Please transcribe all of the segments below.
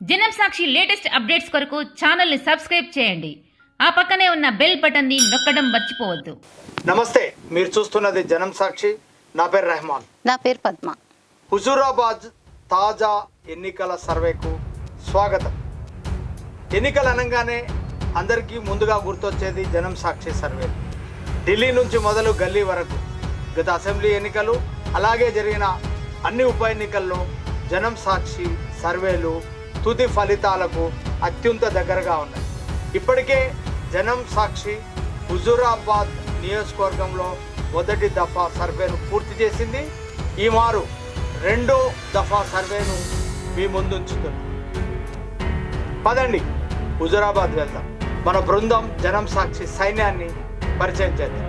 జనం సాక్షి latest updates కొరకు ఛానల్ని సబ్స్క్రైబ్ చేయండి ఆ పక్కనే ఉన్న బెల్ బటన్ని నొక్కడం మర్చిపోవద్దు నమస్తే మీరు చూస్తున్నది జనం సాక్షి నా పేరు రెహమాన్ నా పేరు పద్మ హుజూరాబాద్ తాజా ఎన్నికల సర్వేకు స్వాగతం ఎన్నికలు అనగానే అందరికీ ముందుగా గుర్తొచ్చేది జనం సాక్షి సర్వే ఢిల్లీ నుంచి మొదలు గల్లీ వరకు గత అసెంబ్లీ ఎన్నికలు అలాగే జరిగిన అన్ని ఉప ఎన్నికల్లో జనం సాక్షి సర్వేలు తుది ఫలితాలకు అత్యంత దగ్గరగా ఉన్నాయి ఇప్పటికే జనం సాక్షి హుజూరాబాద్ నియోజకవర్గంలో మొదటి దఫా సర్వేను పూర్తి చేసింది ఈ మారు రెండో దఫా సర్వేను మీ ముందుంచుతుంది పదండి హుజూరాబాద్ వెళ్దాం మన బృందం జనం సాక్షి సైన్యాన్ని పరిచయం చేద్దాం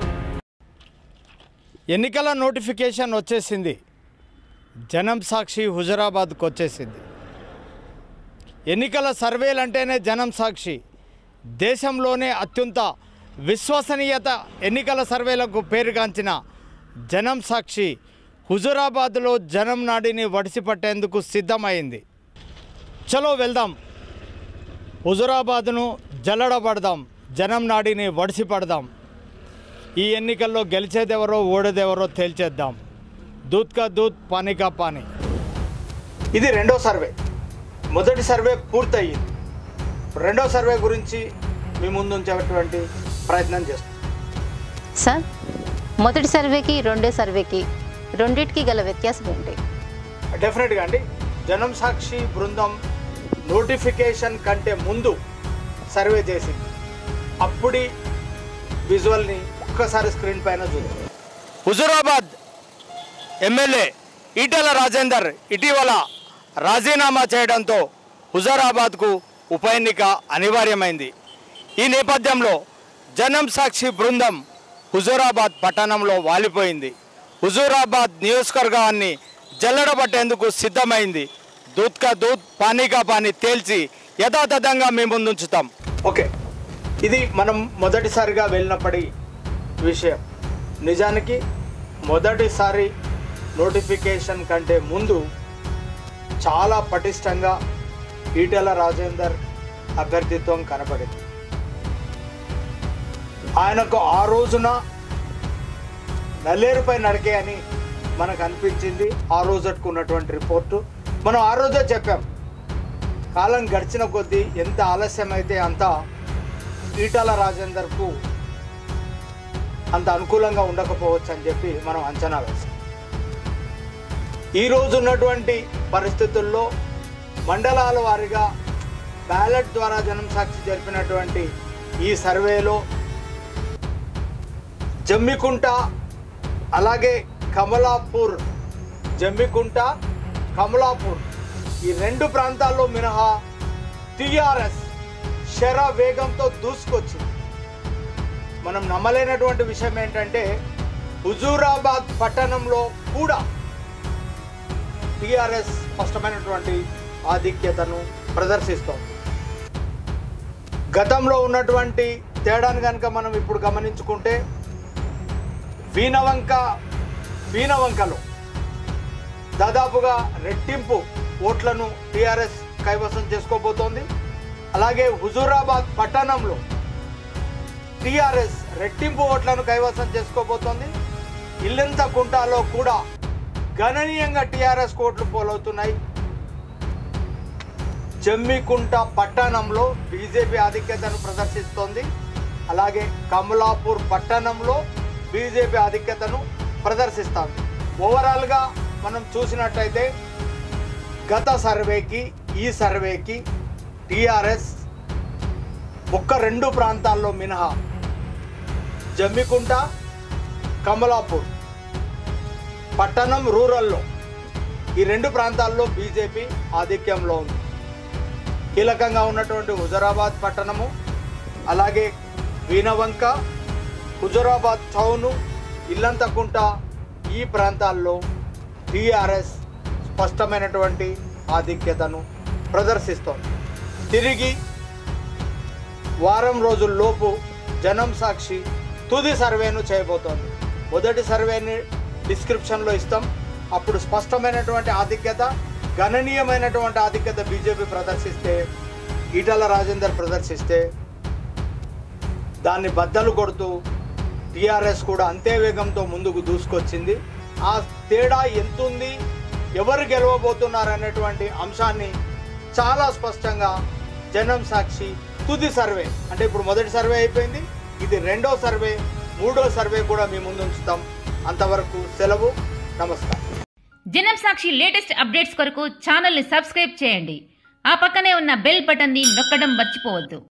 ఎన్నికల నోటిఫికేషన్ వచ్చేసింది జనం సాక్షి హుజురాబాద్కు వచ్చేసింది ఎన్నికల సర్వేలు అంటేనే జనం సాక్షి దేశంలోనే అత్యంత విశ్వసనీయత ఎన్నికల సర్వేలకు పేరుగాంచిన జనం సాక్షి హుజురాబాద్లో జనం నాడిని వడిసిపట్టేందుకు సిద్ధమైంది చలో వెళ్దాం హుజురాబాద్ను జల్లడబడదాం జనం నాడిని వడిసి పడదాం ఈ ఎన్నికల్లో గెలిచేదెవరో ఓడేదెవరో తేల్చేద్దాం దూత్ కా దూత్ పానీ కా పానీ ఇది రెండో సర్వే మొదటి సర్వే పూర్తయింది రెండో సర్వే గురించి మీ ముందు ఉంచేటువంటి ప్రయత్నం చేస్తాం సార్ మొదటి సర్వేకి రెండో సర్వేకి రెండిటికి గల వ్యత్యాసం ఏంటి డెఫినెట్గా అండి జనం సాక్షి బృందం నోటిఫికేషన్ కంటే ముందు సర్వే చేసింది అప్పుడి విజువల్ని ఒక్కసారి స్క్రీన్ పైన చూద్దాం హుజురాబాద్ ఎమ్మెల్యే ఈటెల రాజేందర్ ఇటీవల రాజీనామా చేయడంతో హుజురాబాద్కు ఉప ఎన్నిక అనివార్యమైంది ఈ నేపథ్యంలో జనం సాక్షి బృందం హుజూరాబాద్ పట్టణంలో వాలిపోయింది హుజూరాబాద్ నియోజకవర్గాన్ని జల్లడబట్టేందుకు సిద్ధమైంది దూత్ కా దూత్ పానీ కా పానీ తేల్చి యథాతథంగా మేము ముందుంచుతాం ఓకే ఇది మనం మొదటిసారిగా వెళ్ళినప్పటి విషయం నిజానికి మొదటిసారి నోటిఫికేషన్ కంటే ముందు చాలా పటిష్టంగా ఈటెల రాజేందర్ అభ్యర్థిత్వం కనపడింది ఆయనకు ఆ రోజున నల్లేరుపై నడికే అని మనకు అనిపించింది ఆ రోజుకు ఉన్నటువంటి రిపోర్టు మనం ఆ రోజే చెప్పాం కాలం గడిచిన కొద్దీ ఎంత ఆలస్యమైతే అంత ఈటల రాజేందర్కు అంత అనుకూలంగా ఉండకపోవచ్చు అని చెప్పి మనం అంచనా వేసాం ఈ రోజు ఉన్నటువంటి పరిస్థితుల్లో మండలాల వారీగా బ్యాలెట్ ద్వారా జనం సాక్షి జరిపినటువంటి ఈ సర్వేలో జమ్మికుంట అలాగే కమలాపూర్ జమ్మికుంట కమలాపూర్ ఈ రెండు ప్రాంతాల్లో మినహా టిఆర్ఎస్ శర వేగంతో దూసుకొచ్చింది మనం నమ్మలేనటువంటి విషయం ఏంటంటే హుజూరాబాద్ పట్టణంలో కూడా టిఆర్ఎస్ స్పష్టమైనటువంటి ఆధిక్యతను ప్రదర్శిస్తోంది గతంలో ఉన్నటువంటి తేడాను కనుక మనం ఇప్పుడు గమనించుకుంటే వీణవంక వీణవంకలో దాదాపుగా రెట్టింపు ఓట్లను టీఆర్ఎస్ కైవసం చేసుకోబోతోంది అలాగే హుజూరాబాద్ పట్టణంలో టీఆర్ఎస్ రెట్టింపు ఓట్లను కైవసం చేసుకోబోతోంది ఇల్లంత కుంటాలో కూడా గణనీయంగా టీఆర్ఎస్ కోట్లు పోలవుతున్నాయి జమ్మికుంట పట్టణంలో బీజేపీ ఆధిక్యతను ప్రదర్శిస్తోంది అలాగే కమలాపూర్ పట్టణంలో బీజేపీ ఆధిక్యతను ప్రదర్శిస్తోంది ఓవరాల్గా మనం చూసినట్టయితే గత సర్వేకి ఈ సర్వేకి టీఆర్ఎస్ ఒక్క రెండు ప్రాంతాల్లో మినహా జమ్మికుంట కమలాపూర్ పట్టణం రూరల్లో ఈ రెండు ప్రాంతాల్లో బీజేపీ ఆధిక్యంలో ఉంది కీలకంగా ఉన్నటువంటి హుజరాబాద్ పట్టణము అలాగే వీణవంక హుజరాబాద్ టౌను ఇల్లంతకుంట ఈ ప్రాంతాల్లో టీఆర్ఎస్ స్పష్టమైనటువంటి ఆధిక్యతను ప్రదర్శిస్తోంది తిరిగి వారం రోజుల్లోపు జనం సాక్షి తుది సర్వేను చేయబోతోంది మొదటి సర్వేని డిస్క్రిప్షన్లో ఇస్తాం అప్పుడు స్పష్టమైనటువంటి ఆధిక్యత గణనీయమైనటువంటి ఆధిక్యత బీజేపీ ప్రదర్శిస్తే ఈటల రాజేందర్ ప్రదర్శిస్తే దాన్ని బద్దలు కొడుతూ టీఆర్ఎస్ కూడా అంతే వేగంతో ముందుకు దూసుకొచ్చింది ఆ తేడా ఎంతుంది ఎవరు గెలవబోతున్నారు అనేటువంటి అంశాన్ని చాలా స్పష్టంగా జనం సాక్షి తుది సర్వే అంటే ఇప్పుడు మొదటి సర్వే అయిపోయింది ఇది రెండో సర్వే మూడో సర్వే కూడా మీ ముందు ఉంచుతాం అంతవరకు సెలవు నమస్కారం జనం సాక్షి లేటెస్ట్ అప్డేట్స్ కొరకు ఛానల్ని సబ్స్క్రైబ్ చేయండి ఆ పక్కనే ఉన్న బెల్ బటన్ని నొక్కడం మర్చిపోవద్దు